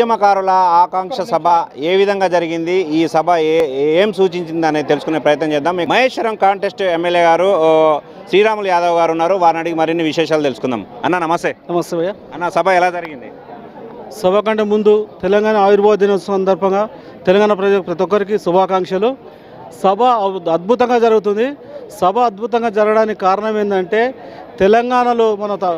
ఉద్యమకారుల ఆకాంక్ష సభ ఏ విధంగా జరిగింది ఈ సభ ఏ ఏం సూచించింది అనేది తెలుసుకునే ప్రయత్నం చేద్దాం మహేశ్వరం కాంటెస్ట్ ఎమ్మెల్యే గారు ఓ, శ్రీరాములు యాదవ్ గారు ఉన్నారు వారిని అడిగి మరిన్ని విశేషాలు తెలుసుకుందాం అన్న నమస్తే నమస్తే భయ్య అన్న సభ ఎలా జరిగింది సభ కంటే ముందు తెలంగాణ ఆవిర్భావ దినోత్సవం సందర్భంగా తెలంగాణ ప్రజలకు ప్రతి ఒక్కరికి శుభాకాంక్షలు సభ అద్భు- అద్భుతంగా జరుగుతుంది సభ అద్భుతంగా జరగడానికి కారణం ఏంటంటే తెలంగాణలో మన త-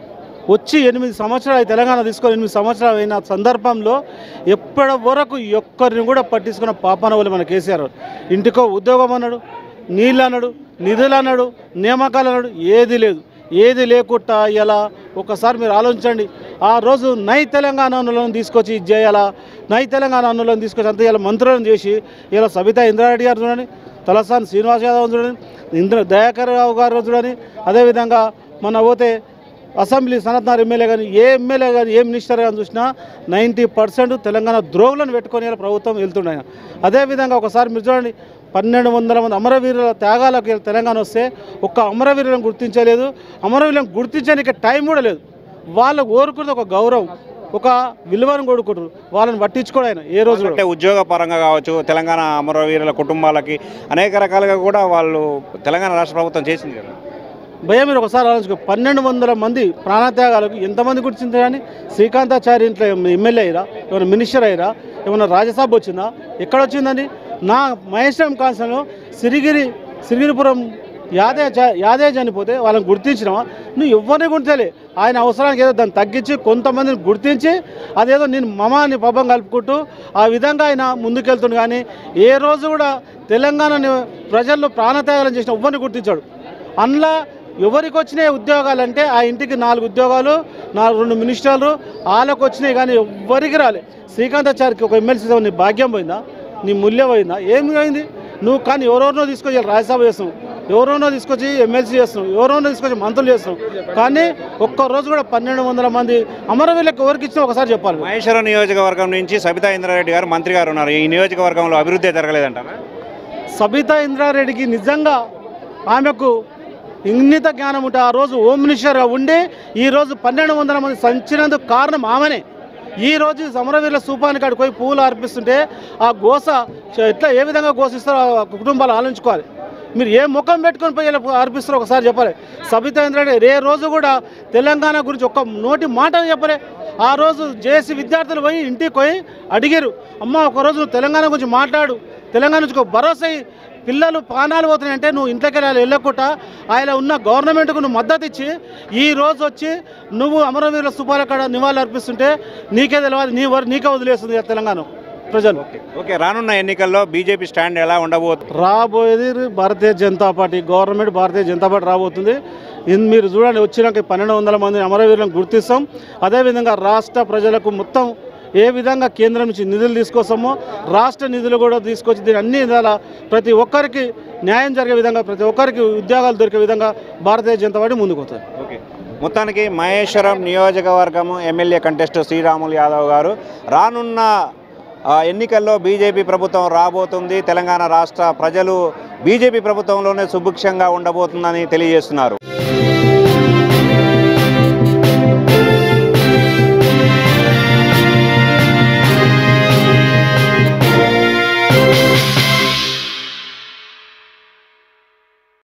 వచ్చి ఎనిమిది సంవత్సరాలు తెలంగాణ తీసుకొని ఎనిమిది సంవత్సరాలు అయిన సందర్భంలో ఎప్పటి వరకు ఒక్కరిని కూడా పట్టించుకున్న పాపన వాళ్ళు మన కేసీఆర్ ఇంటికో ఉద్యోగం అన్నాడు నీళ్ళు అన్నాడు నిధులు అన్నాడు నియామకాలు అన్నాడు ఏది లేదు ఏది లేకుండా ఇలా ఒకసారి మీరు ఆలోచించండి ఆ రోజు నై తెలంగాణ అన్నులను తీసుకొచ్చి ఇది చేయాలా నై తెలంగాణ అన్నులను తీసుకొచ్చి అంతా ఇలా మంత్రులను చేసి ఇలా సబితా ఇంద్రారెడ్డి గారు చూడండి తలసాని శ్రీనివాస్ యాదవ్ చూడండి ఇంద్ర దయాకర్ రావు గారు చూడండి అదేవిధంగా మన పోతే అసెంబ్లీ సనత్నార్ ఎమ్మెల్యే కానీ ఏ ఎమ్మెల్యే కానీ ఏ మినిస్టర్ కానీ చూసినా నైంటీ పర్సెంట్ తెలంగాణ ద్రోవులను పెట్టుకొని ఇలా ప్రభుత్వం వెళ్తుండే ఆయన అదేవిధంగా ఒకసారి మీరు చూడండి పన్నెండు వందల మంది అమరవీరుల త్యాగాలకు ఇలా తెలంగాణ వస్తే ఒక్క అమరవీరులను గుర్తించలేదు అమరవీరులను గుర్తించడానికి టైం కూడా లేదు వాళ్ళు కోరుకున్నది ఒక గౌరవం ఒక విలువను కోరుకుంటారు వాళ్ళని పట్టించుకోడు ఆయన ఏ రోజు కూడా. అంటే ఉద్యోగ పరంగా కావచ్చు తెలంగాణ అమరవీరుల కుటుంబాలకి అనేక రకాలుగా కూడా వాళ్ళు తెలంగాణ రాష్ట్ర ప్రభుత్వం చేసింది కదా భయ మీరు ఒకసారి ఆలోచించుకో పన్నెండు వందల మంది ప్రాణత్యాగాలకు ఎంతమంది గుర్తించారు కానీ శ్రీకాంతాచారి ఇంట్లో ఏమైనా ఎమ్మెల్యే అయ్యారా ఏమైనా మినిస్టర్ అయ్యారా ఏమైనా రాజ్యసభ వచ్చిందా ఎక్కడ వచ్చిందండి నా మహేశ్వరం కాన్సన్లో సిరిగిరి సిరిగిరిపురం యాదే చ- యాదే చనిపోతే వాళ్ళని గుర్తించినావా నువ్వు ఎవరిని గుర్తించలే ఆయన అవసరానికి ఏదో దాన్ని తగ్గించి కొంతమందిని గుర్తించి అదేదో నేను మమాని పబ్బం కలుపుకుంటూ ఆ విధంగా ఆయన ముందుకెళ్తుండు కానీ ఏ రోజు కూడా తెలంగాణని ప్రజల్లో ప్రాణత్యాగాలను చేసిన ఎవరిని గుర్తించాడు అందులో ఎవరికి వచ్చినాయి ఉద్యోగాలు అంటే ఆ ఇంటికి నాలుగు ఉద్యోగాలు నాలుగు రెండు మినిస్టర్లు వాళ్ళకు వచ్చినాయి కానీ ఎవ్వరికి రాలే శ్రీకాంతాచారికి ఒక ఎమ్మెల్సీ నీ భాగ్యం పోయిందా నీ మూల్యం పోయిందా ఏమి పోయింది నువ్వు కానీ ఎవరెవరినో తీసుకొచ్చి రాజ్యసభ చేస్తున్నావు ఎవరెవరినో తీసుకొచ్చి ఎమ్మెల్సీ చేస్తున్నావు ఎవరెవరినో తీసుకొచ్చి మంత్రులు చేస్తున్నావు కానీ ఒక్క రోజు కూడా పన్నెండు వందల మంది అమరవీరులకు ఎవరికి ఇచ్చినా ఒకసారి చెప్పాలి మహేశ్వరం నియోజకవర్గం నుంచి సబితా ఇంద్రారెడ్డి గారు మంత్రి గారు ఉన్నారు ఈ నియోజకవర్గంలో అభివృద్ధి జరగలేదంటారా సబితా ఇంద్రారెడ్డికి నిజంగా ఆమెకు ఇంగిత జ్ఞానం ఉంటే ఆ రోజు హోమ్ మినిస్టర్గా ఉండి ఈ రోజు పన్నెండు వందల మంది సంచినందుకు కారణం ఆమెనే ఈ రోజు సమరవీరుల స్థూపానికి కాడికి పోయి పువ్వులు అర్పిస్తుంటే ఆ గోస ఎట్లా ఏ విధంగా గోసిస్తారో ఆ కుటుంబాలు ఆలోచించుకోవాలి మీరు ఏ ముఖం పెట్టుకొని పోయి ఇలా అర్పిస్తారో ఒకసారి చెప్పాలి సబితా ఇంద్రారెడ్డి ఏ రోజు కూడా తెలంగాణ గురించి ఒక్క నోటి మాట చెప్పలే ఆ రోజు జేసీ విద్యార్థులు పోయి ఇంటికి పోయి అడిగారు అమ్మ ఒక రోజు నువ్వు తెలంగాణ గురించి మాట్లాడు తెలంగాణ నుంచి ఒక భరోసా ఇయ్యి. పిల్లలు ప్రాణాలు పోతున్నాయంటే నువ్వు ఇంట్లోకి వెళ్ళాలి వెళ్ళకుండా ఆయన ఉన్న గవర్నమెంట్కు నువ్వు మద్దతు ఇచ్చి ఈ రోజు వచ్చి నువ్వు అమరవీరుల స్థూపాల కాడ నివాళులు అర్పిస్తుంటే నీకే తెలియదు నీ వర నీకే వదిలేస్తుంది ఇక తెలంగాణ ప్రజలు ఓకే రానున్న ఎన్నికల్లో బీజేపీ స్టాండ్ ఎలా ఉండబోతుంది రాబోయేది Bharatiya Janata party government Bharatiya Janata party రాబోతుంది ఇన్ మీరు చూడండి వచ్చినాక పన్నెండు వందల మంది అమరవీరులను గుర్తిస్తాం అదేవిధంగా రాష్ట్ర ప్రజలకు మొత్తం ఏ విధంగా కేంద్రం నుంచి నిధులు తీసుకొస్తామో రాష్ట్ర నిధులు కూడా తీసుకొచ్చి దీని అన్ని విధాల ప్రతి ఒక్కరికి న్యాయం జరిగే విధంగా ప్రతి ఒక్కరికి ఉద్యోగాలు దొరికే విధంగా భారతీయ జనతా పార్టీ ముందుకు వస్తుంది ఓకే మొత్తానికి మహేశ్వరం నియోజకవర్గం ఎమ్మెల్యే కంటెస్ట్ శ్రీరాములు యాదవ్ గారు రానున్న ఆ, ఎన్నికల్లో బీజేపీ ప్రభుత్వం రాబోతుంది తెలంగాణ రాష్ట్ర ప్రజలు బీజేపీ ప్రభుత్వంలోనే సుభిక్షంగా ఉండబోతుందని తెలియజేస్తున్నారు